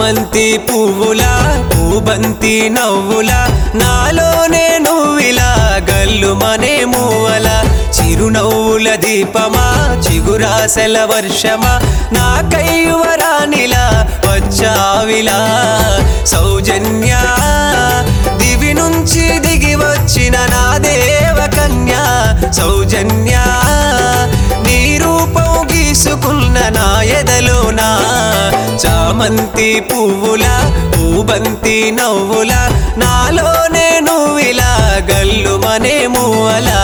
చామంతి పువ్వుల పూబంతి నవ్వుల నాలోనే నువ్విలా గల్లుమనే మూవల చిరునవ్వుల దీపమా చిగురాసల వర్షమా నాకై యువరానిలా వచ్చావిలా సౌజన్య దివి నుంచి దిగి వచ్చిన నా దేవ కన్యా సౌజన్య నీ రూపం గీసుకున్న నా ఎదలోనా చామంతి పువ్వుల పూబంతి నవ్వుల నాలోనే నువ్విలా గల్లుమనే మూవలా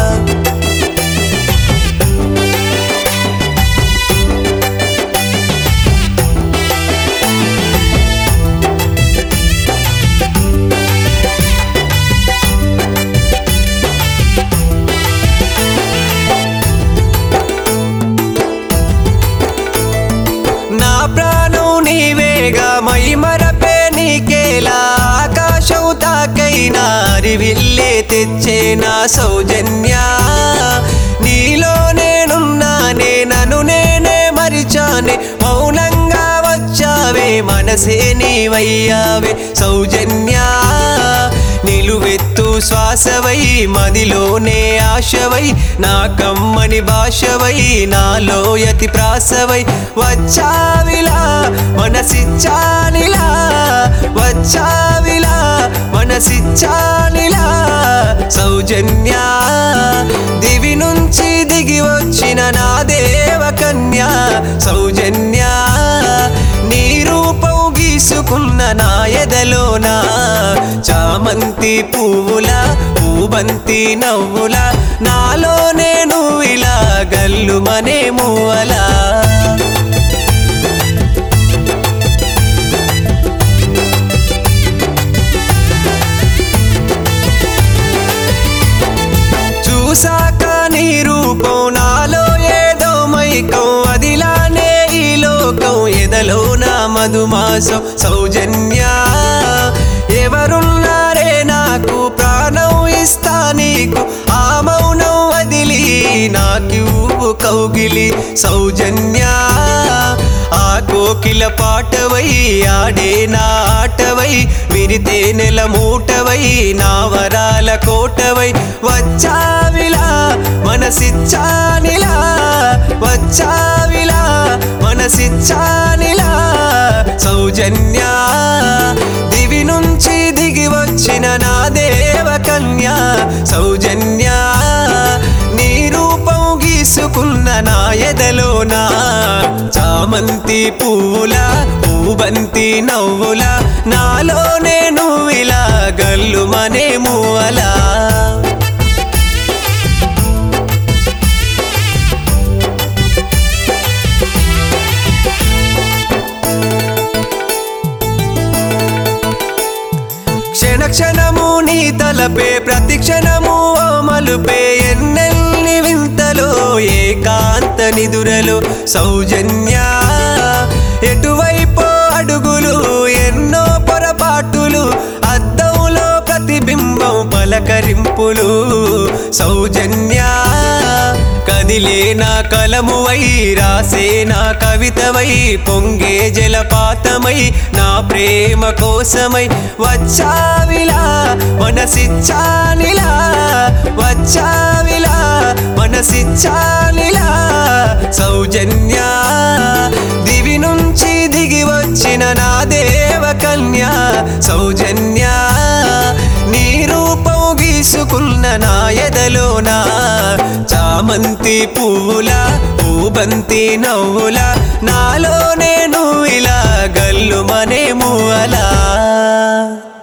నా ప్రాణం నీవేగా మై మరపే నీకేలా ఆకాశం తాకైనా అరివిల్లే తెచ్చే నా సౌజన్య నీలో నేనున్నానే నన్ను నేనే మరిచానే మౌనంగా వచ్చావే మనసే నీవయ్యావే సౌజన్య నిలువెత్తు శ్వాసవై మదిలోనే ఆశవై నా కమ్మని భాషవై నాలో యతి ప్రాసవై వచ్చావిలా మనసిచ్చానిలా వచ్చావిలా మనసిచ్చానిలా సౌజన్య దివి నుంచి దిగి వచ్చిన నా దేవ కన్యా సౌజన్య నీ రూపం గీసుకున్న నా ఎదలోనా చామంతి పువ్వుల పూబంతి నవ్వుల నాలోనే నువ్విలా గల్లుమనే మూవలా చూసాక నీ రూపం నాలో ఏదో మైకం అదిలానే ఈ లోకం ఎదలో నా మధుమాసం సౌజన్య ఎవరున్నారే నాకు ప్రాణం ఇస్తా నీకు ఆ మౌనం వదిలి నాకివ్వు కౌగిలి సౌజన్య ఆ కోకిల పాటవై ఆడే నా ఆటవై విరితే నెల మూటవై నా వరాల కోటవై వచ్చావిలా మనసిచ్చానిలా వచ్చావిలా మనసిచ్చానిలా సౌజన్య దివి నుంచి దిగి వచ్చిన నా దేవ కన్యా సౌజన్య నీ రూపం గీసుకున్న నా ఎదలోనా చామంతి పువ్వుల పూబంతి నవ్వుల నాలోనే నువ్విలా గల్లుమనే మూవలా క్షణ క్షణము నీ తలపే ప్రతి క్షణము ఓ మలుపే ఎన్నెల్ని వింతలో ఏకాంత నిదురలో సౌజన్య ఎటువైపో అడుగులు ఎన్నో పొరపాటులు అద్దంలో ప్రతిబింబం పలకరింపులు సౌజన్య కదిలే నా కలమువై రాసే నా కవితవై పొంగే జలపాతమై నా ప్రేమ కోసమై వచ్చావిలా మనసిచ్చానిలా వచ్చావిలా మనసిచ్చానిలా సౌజన్య దివి నుంచి దిగి వచ్చిన నా దేవ కన్యా సౌజన్య నీ రూపం గీసుకున్న నా ఎదలోనా చామంతి పువ్వుల పూబంతి నవ్వుల నాలోనే నువ్విలా గల్లుమనే మూవలా